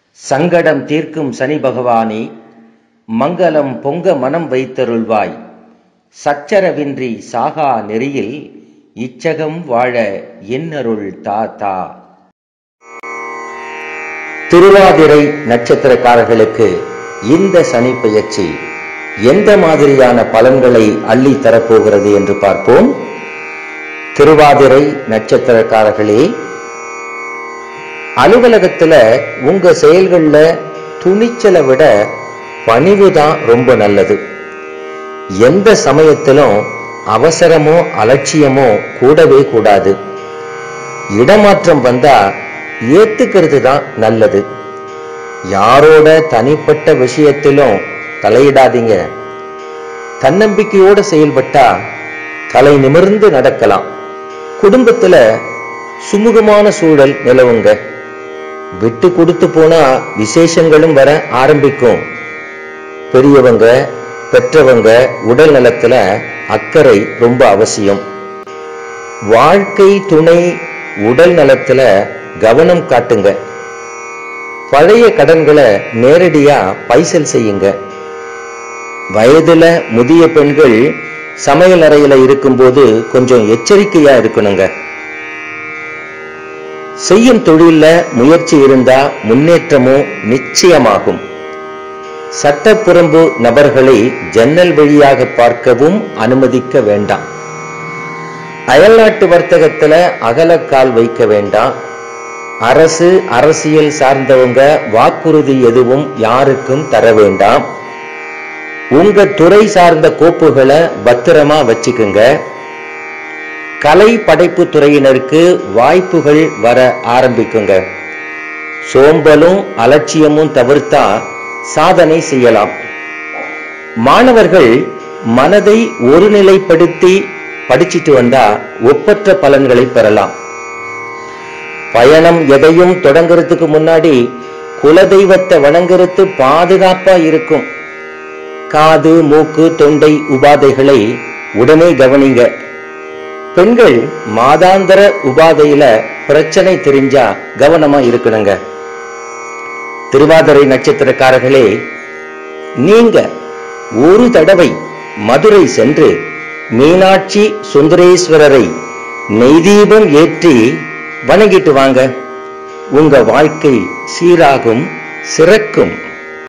சங்கடம் தீர்க்கும் சனி பகவானே மங்களம் பொங்க மனம் வைத்தருள்வாய் சச்சரவின்றி சாகா நெறியில் இச்சகம் வாழ என்னருள் தாத்தா திருவாதிரை நட்சத்திரக்காரர்களுக்கு இந்த சனி பெயர்ச்சி எந்த மாதிரியான பலன்களை அள்ளி தரப்போகிறது என்று பார்ப்போம் திருவாதிரை நட்சத்திரக்காரர்களே அலுவலகத்துல உங்க செயல்கள்ல துணிச்சலை விட பணிவு தான் ரொம்ப நல்லது எந்த சமயத்திலும் அவசரமோ அலட்சியமோ கூடவே கூடாது இடமாற்றம் வந்தா ஏத்துக்கிறது தான் நல்லது யாரோட தனிப்பட்ட விஷயத்திலும் தலையிடாதீங்க தன்னம்பிக்கையோட செயல்பட்டா தலை நிமிர்ந்து நடக்கலாம் குடும்பத்துல சுமூகமான சூழல் நிலவுங்க விட்டு கொடுத்து போனா விசேஷங்களும் வர ஆரம்பிக்கும் பெரியவங்க பெற்றவங்க உடல் நலத்துல அக்கறை ரொம்ப அவசியம் வாழ்க்கை துணை உடல் நலத்துல கவனம் காட்டுங்க பழைய கடன்களை நேரடியா பைசல் செய்யுங்க வயதுல முதிய பெண்கள் சமையல் அறையில இருக்கும்போது கொஞ்சம் எச்சரிக்கையா இருக்கணுங்க செய்யும் தொழில்ல முயற்சி இருந்தா முன்னேற்றமும் நிச்சயமாகும் சட்டப்புறம்பு நபர்களை ஜன்னல் வழியாக பார்க்கவும் அனுமதிக்க வேண்டாம் அயல்நாட்டு வர்த்தகத்துல அகலக்கால் வைக்க வேண்டாம் அரசு அரசியல் சார்ந்தவங்க வாக்குறுதி எதுவும் யாருக்கும் தர வேண்டாம் உங்க துறை சார்ந்த கோப்புகளை பத்திரமா வச்சுக்குங்க கலை படைப்பு துறையினருக்கு வாய்ப்புகள் வர ஆரம்பிக்குங்க சோம்பலும் அலட்சியமும் தவிர்த்தா சாதனை செய்யலாம் மாணவர்கள் மனதை ஒருநிலைப்படுத்தி படிச்சிட்டு வந்தா ஒப்பற்ற பலன்களை பெறலாம் பயணம் எதையும் தொடங்குறதுக்கு முன்னாடி குலதெய்வத்தை வணங்குறது பாதுகாப்பா இருக்கும் காது மூக்கு தொண்டை உபாதைகளை உடனே கவனிங்க பெண்கள் மாதாந்திர உபாதையில பிரச்சனை தெரிஞ்சா கவனமா இருக்கணுங்க திருவாதிரை நட்சத்திரக்காரர்களே நீங்க ஒரு தடவை மதுரை சென்று மீனாட்சி சுந்தரேஸ்வரரை நெய்தீபம் ஏற்றி வணங்கிட்டு வாங்க உங்க வாழ்க்கை சீராகும் சிறக்கும்